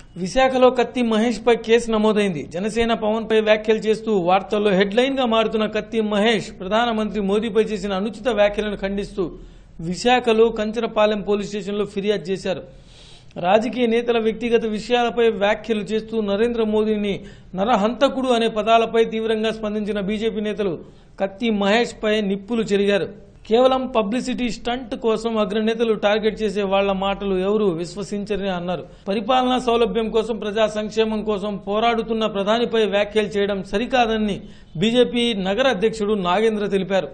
విశాఖలో కత్తి మహేష్ పై కేసు నమోదైంది జనసేన పవన్ పై వ్యాఖ్యలు చేస్తూ వార్తల్లో హెడ్లైన్ గా మారుతున్న కత్తి మహేష్ ప్రధానమంత్రి మోదీపై చేసిన అనుచిత వ్యాఖ్యలను ఖండిస్తూ విశాఖలో కంచరపాలెం పోలీస్ స్టేషన్లో ఫిర్యాదు చేశారు రాజకీయ నేతల వ్యక్తిగత విషయాలపై వ్యాఖ్యలు చేస్తూ నరేంద్ర మోదీని నరహంతకుడు అనే పదాలపై తీవ్రంగా స్పందించిన బీజేపీ నేతలు కత్తి మహేష్ పై నిప్పులు చెరిగారు కేవలం పబ్లిసిటీ స్టంట్ కోసం అగ్రనేతలు టార్గెట్ చేసే వాళ్ల మాటలు ఎవరు విశ్వసించరని అన్నారు పరిపాలనా సౌలభ్యం కోసం ప్రజా సంక్షేమం కోసం పోరాడుతున్న ప్రధానిపై వ్యాఖ్యలు చేయడం సరికాదని బీజేపీ నగర అధ్యక్షుడు నాగేంద్ర తెలిపారు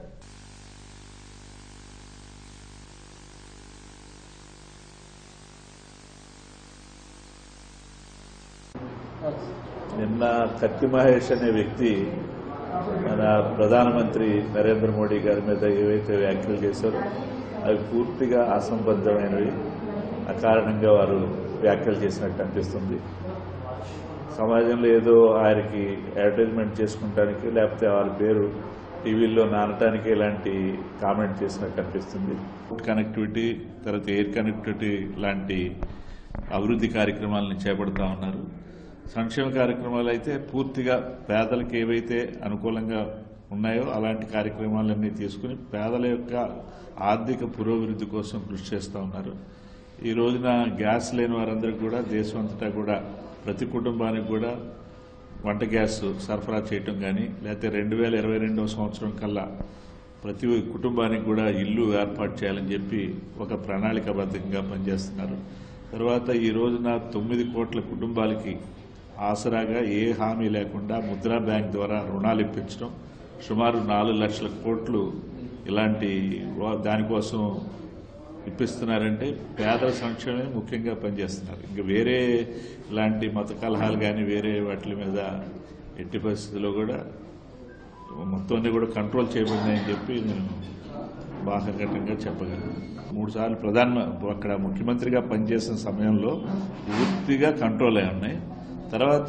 నిన్న కత్తి మహేష్ అనే వ్యక్తి మన ప్రధానమంత్రి నరేంద్ర మోడీ గారి మీద ఏవైతే వ్యాఖ్యలు చేశారో అవి పూర్తిగా అసంబద్ధమైనవి ఆ కారణంగా వారు వ్యాఖ్యలు చేసినట్టు అనిపిస్తుంది సమాజంలో ఏదో ఆయనకి అడ్వర్టైజ్మెంట్ చేసుకుంటానికి లేకపోతే వారి పేరు టీవీల్లో నానటానికి ఇలాంటి కామెంట్ చేసినట్టు అనిపిస్తుంది కనెక్టివిటీ తర్వాత ఎయిర్ కనెక్టివిటీ లాంటి అభివృద్ధి కార్యక్రమాలను చేపడతా ఉన్నారు సంక్షేమ కార్యక్రమాలు అయితే పూర్తిగా పేదలకు ఏవైతే అనుకూలంగా ఉన్నాయో అలాంటి కార్యక్రమాలన్నీ తీసుకుని పేదల యొక్క ఆర్థిక పురోభివృద్ధి కోసం కృషి చేస్తూ ఉన్నారు ఈ రోజున గ్యాస్ లేని వారందరికీ కూడా దేశం అంతటా కూడా ప్రతి కుటుంబానికి కూడా వంట గ్యాస్ సరఫరా చేయటం కానీ లేకపోతే రెండు వేల ఇరవై రెండవ సంవత్సరం కల్లా ప్రతి కుటుంబానికి కూడా ఇల్లు ఏర్పాటు చేయాలని చెప్పి ఒక ప్రణాళికాబద్ధంగా పనిచేస్తున్నారు తర్వాత ఈ రోజున తొమ్మిది కోట్ల కుటుంబాలకి ఆసరాగా ఏ హామీ లేకుండా ముద్రా బ్యాంక్ ద్వారా రుణాలు ఇప్పించడం సుమారు నాలుగు లక్షల కోట్లు ఇలాంటి వా- దానికోసం ఇప్పిస్తున్నారంటే పేదల సంక్షేమమే ముఖ్యంగా పనిచేస్తున్నారు ఇంకా వేరే ఇలాంటి మత కలహాలు కానీ వేరే వాటి మీద ఎట్టి పరిస్థితుల్లో కూడా మొత్తం అన్ని కూడా కంట్రోల్ చేయబడిందని చెప్పి నేను బాహఘటంగా చెప్పగలను మూడు సార్లు ప్రధాన అక్కడ ముఖ్యమంత్రిగా పనిచేసిన సమయంలో పూర్తిగా కంట్రోల్ అయి ఉన్నాయి తర్వాత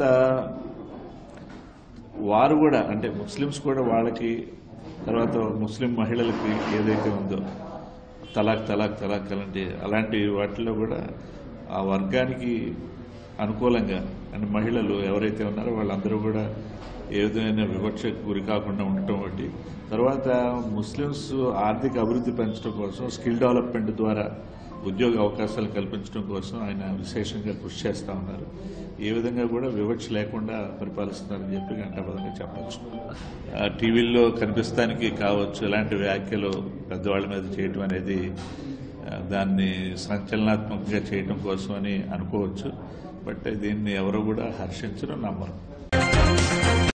వారు కూడా అంటే ముస్లిమ్స్ కూడా వాళ్ళకి తర్వాత ముస్లిం మహిళలకి ఏదైతే ఉందో తలాక్ తలాక్ తలాక్ అలాంటి అలాంటి వాటిల్లో కూడా ఆ వర్గానికి అనుకూలంగా అంటే మహిళలు ఎవరైతే ఉన్నారో వాళ్ళందరూ కూడా ఏ విధమైన వివక్షకు గురి కాకుండా ఉండటం ఒకటి తర్వాత ముస్లిమ్స్ ఆర్థిక అభివృద్ధి పెంచడం కోసం స్కిల్ డెవలప్మెంట్ ద్వారా ఉద్యోగ అవకాశాలు కల్పించడం కోసం ఆయన విశేషంగా కృషి చేస్తూ ఉన్నారు ఏ విధంగా కూడా వివక్ష లేకుండా పరిపాలిస్తున్నారని చెప్పి గంటాపదంగా చెప్పచ్చు ఆ, టీవీల్లో కనిపిస్తానికి కావచ్చు ఇలాంటి వ్యాఖ్యలు పెద్దవాళ్ళ మీద చేయటం అనేది ఆ, దాన్ని సంచలనాత్మకంగా చేయటం కోసం అని అనుకోవచ్చు బట్ దీన్ని ఎవరు కూడా హర్షించరు నమ్మరు